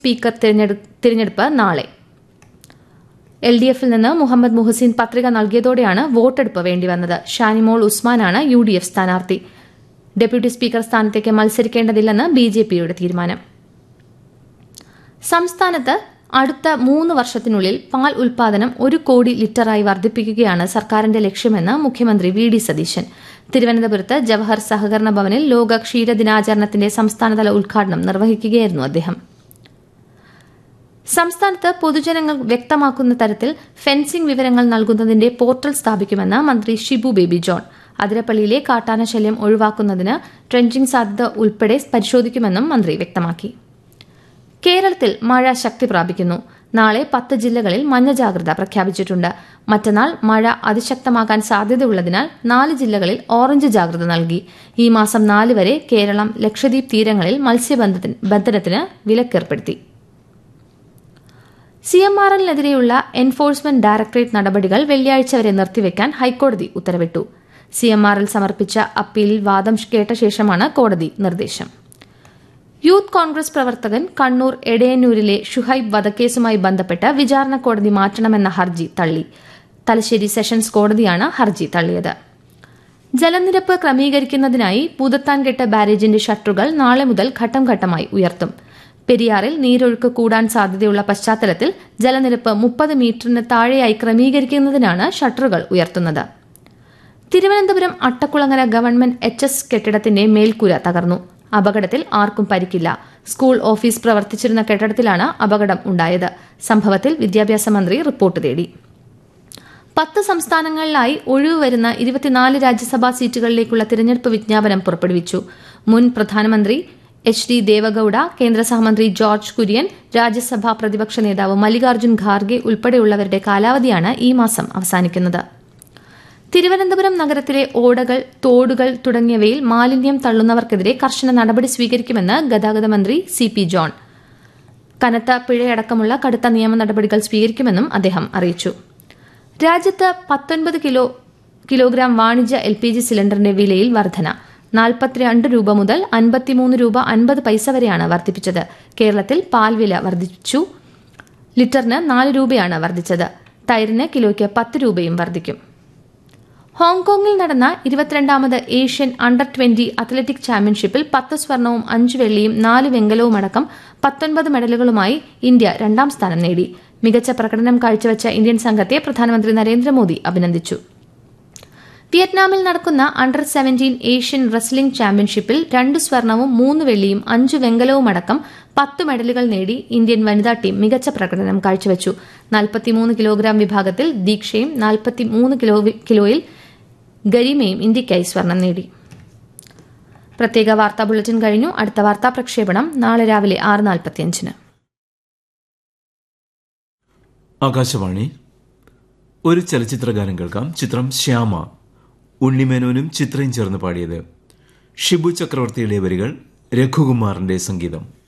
speaker തിരഞ്ഞെടുപ്പ് നാളെ L D എഫിൽ നിന്ന് മുഹമ്മദ് മുഹസിൻ പത്രിക നൽകിയതോടെയാണ് വോട്ടെടുപ്പ് വേണ്ടിവന്നത് ഷാനിമോൾ ഉസ്മാനാണ് യു ഡി എഫ് സ്ഥാനാർത്ഥി ഡെപ്യൂട്ടി സ്പീക്കർ സ്ഥാനത്തേക്ക് മത്സരിക്കേണ്ടതില്ലെന്ന് ബി ജെ പിയുടെ തീരുമാനം സംസ്ഥാനത്ത് അടുത്ത മൂന്ന് വർഷത്തിനുള്ളിൽ പാൽ ഉൽപാദനം ഒരു കോടി ലിറ്ററായി വർദ്ധിപ്പിക്കുകയാണ് സർക്കാരിന്റെ ലക്ഷ്യമെന്ന് മുഖ്യമന്ത്രി വി ഡി സതീശൻ തിരുവനന്തപുരത്ത് ജവഹർ സഹകരണ ഭവനിൽ ലോക ക്ഷീരദിനാചരണത്തിന്റെ സംസ്ഥാനതല ഉദ്ഘാടനം നിർവഹിക്കുകയായിരുന്നു അദ്ദേഹം സംസ്ഥാനത്ത് പൊതുജനങ്ങൾ വ്യക്തമാക്കുന്ന തരത്തിൽ ഫെൻസിംഗ് വിവരങ്ങൾ നൽകുന്നതിന്റെ പോർട്ടൽ സ്ഥാപിക്കുമെന്ന് മന്ത്രി ഷിബു ബേബി ജോൺ അതിരപ്പള്ളിയിലെ കാട്ടാന ശല്യം ഒഴിവാക്കുന്നതിന് ട്രെഞ്ചിംഗ് സാധ്യത ഉൾപ്പെടെ പരിശോധിക്കുമെന്നും മന്ത്രി വ്യക്തമാക്കി കേരളത്തിൽ മഴ ശക്തി പ്രാപിക്കുന്നു നാളെ പത്ത് ജില്ലകളിൽ മഞ്ഞ ജാഗ്രത പ്രഖ്യാപിച്ചിട്ടുണ്ട് മറ്റന്നാൾ മഴ അതിശക്തമാകാൻ സാധ്യതയുള്ളതിനാൽ നാല് ജില്ലകളിൽ ഓറഞ്ച് ജാഗ്രത നൽകി ഈ മാസം നാല് വരെ കേരളം ലക്ഷദ്വീപ് തീരങ്ങളിൽ മത്സ്യബന്ധനത്തിന് വിലക്കേർപ്പെടുത്തി സി എം ആർ എല്ലിനെതിരെയുള്ള എൻഫോഴ്സ്മെന്റ് ഡയറക്ടറേറ്റ് നടപടികൾ വെള്ളിയാഴ്ച വരെ നിർത്തിവെക്കാൻ ഹൈക്കോടതി ഉത്തരവിട്ടു സി എം ആർ എൽ സമർപ്പിച്ച അപ്പീലിൽ വാദം കേട്ട ശേഷമാണ് കോടതി നിർദ്ദേശം യൂത്ത് കോൺഗ്രസ് പ്രവർത്തകൻ കണ്ണൂർ എടയന്നൂരിലെ ഷുഹൈബ് വധക്കേസുമായി ബന്ധപ്പെട്ട് വിചാരണ കോടതി മാറ്റണമെന്ന ഹർജി തള്ളി തലശ്ശേരി സെഷൻസ് കോടതിയാണ് ഹർജി തള്ളിയത് ജലനിരപ്പ് ക്രമീകരിക്കുന്നതിനായി പൂതത്താൻകെട്ട് ബാരേജിന്റെ ഷട്ടറുകൾ നാളെ മുതൽ ഘട്ടം ഘട്ടമായി ഉയർത്തും പെരിയാറിൽ നീരൊഴുക്ക് കൂടാൻ സാധ്യതയുള്ള പശ്ചാത്തലത്തിൽ ജലനിരപ്പ് മുപ്പത് മീറ്ററിന് താഴെയായി ക്രമീകരിക്കുന്നതിനാണ് ഷട്ടറുകൾ ഉയർത്തുന്നത് Thiruvananthapuram Attakulangara government H S കെട്ടിടത്തിന്റെ മേൽക്കൂര തകർന്നു അപകടത്തിൽ ആർക്കും പരിക്കില്ല സ്കൂൾ ഓഫീസ് പ്രവർത്തിച്ചിരുന്ന കെട്ടിടത്തിലാണ് അപകടം ഉണ്ടായത് സംഭവത്തിൽ വിദ്യാഭ്യാസ മന്ത്രി റിപ്പോർട്ട് തേടി പത്ത് സംസ്ഥാനങ്ങളിലായി ഒഴിവ് വരുന്ന ഇരുപത്തിനാല് രാജ്യസഭാ സീറ്റുകളിലേക്കുള്ള തിരഞ്ഞെടുപ്പ് വിജ്ഞാപനം പുറപ്പെടുവിച്ചു മുൻ പ്രധാനമന്ത്രി എച്ച് ഡി ദേവഗൌഡ കേന്ദ്ര സഹമന്ത്രി ജോർജ് കുര്യൻ രാജ്യസഭാ പ്രതിപക്ഷ നേതാവ് മല്ലികാർജ്ജുൻ ഖാർഗെ ഉൾപ്പെടെയുള്ളവരുടെ കാലാവധിയാണ് ഈ മാസം അവസാനിക്കുന്നത് തിരുവനന്തപുരം നഗരത്തിലെ ഓടകൾ തോടുകൾ തുടങ്ങിയവയിൽ മാലിന്യം തള്ളുന്നവർക്കെതിരെ കർശന നടപടി സ്വീകരിക്കുമെന്ന് ഗതാഗത മന്ത്രി സി പി ജോൺ കനത്ത പിഴയടക്കമുള്ള കടുത്ത നിയമ നടപടികൾ സ്വീകരിക്കുമെന്നും അദ്ദേഹം അറിയിച്ചു രാജ്യത്ത് പത്തൊൻപത് കിലോ കിലോഗ്രാം വാണിജ്യ എൽ പി ജി സിലിണ്ടറിന്റെ വിലയിൽ വർധന നാൽപ്പത്തിരണ്ട് രൂപ മുതൽ അൻപത്തിമൂന്ന് രൂപ അൻപത് പൈസ വരെയാണ് വർദ്ധിപ്പിച്ചത് കേരളത്തിൽ പാൽ വില വർദ്ധിച്ചു ലിറ്ററിന് നാല് രൂപയാണ് വർദ്ധിച്ചത് തൈരിന് കിലോയ്ക്ക് പത്ത് രൂപയും വർദ്ധിക്കും ഹോങ്കോങ്ങിൽ നടന്ന ഇരുപത്തിരണ്ടാമത് ഏഷ്യൻ അണ്ടർ ട്വന്റി അത്ലറ്റിക് ചാമ്പ്യൻഷിപ്പിൽ പത്ത് സ്വർണവും അഞ്ച് വെള്ളിയും നാല് വെങ്കലവും അടക്കം പത്തൊൻപത് മെഡലുകളുമായി ഇന്ത്യ രണ്ടാം സ്ഥാനം നേടി മികച്ച പ്രകടനം കാഴ്ചവെച്ച ഇന്ത്യൻ സംഘത്തെ പ്രധാനമന്ത്രി നരേന്ദ്രമോദി അഭിനന്ദിച്ചു വിയറ്റ്നാമിൽ നടക്കുന്ന അണ്ടർ സെവന്റീൻ ഏഷ്യൻ റെസ്ലിംഗ് ചാമ്പ്യൻഷിപ്പിൽ രണ്ട് സ്വർണവും മൂന്ന് വെള്ളിയും അഞ്ച് വെങ്കലവും അടക്കം പത്ത് മെഡലുകൾ നേടി ഇന്ത്യൻ വനിതാ ടീം മികച്ച പ്രകടനം കാഴ്ചവെച്ചു നാൽപ്പത്തിമൂന്ന് കിലോഗ്രാം വിഭാഗത്തിൽ ദീക്ഷയും നാൽപ്പത്തിമൂന്ന് കിലോ കിലോയിൽ ഗരിമയും ഇന്ത്യയ്ക്കായി സ്വർണം നേടി പ്രത്യേക വാർത്താ ബുള്ളറ്റിൻ കഴിഞ്ഞു അടുത്ത വാർത്താ പ്രക്ഷേപണം നാളെ രാവിലെ ആറ് നാൽപ്പത്തിയഞ്ചിന് ആകാശവാണി ഒരു ചലച്ചിത്ര ഗാനം കേൾക്കാം ചിത്രം ശ്യാമ ഉണ്ണിമേനോനും ചിത്രയും ചേർന്ന് പാടിയത് ഷിബു ചക്രവർത്തിയുടെ വരികൾ രഘുകുമാറിന്റെ സംഗീതം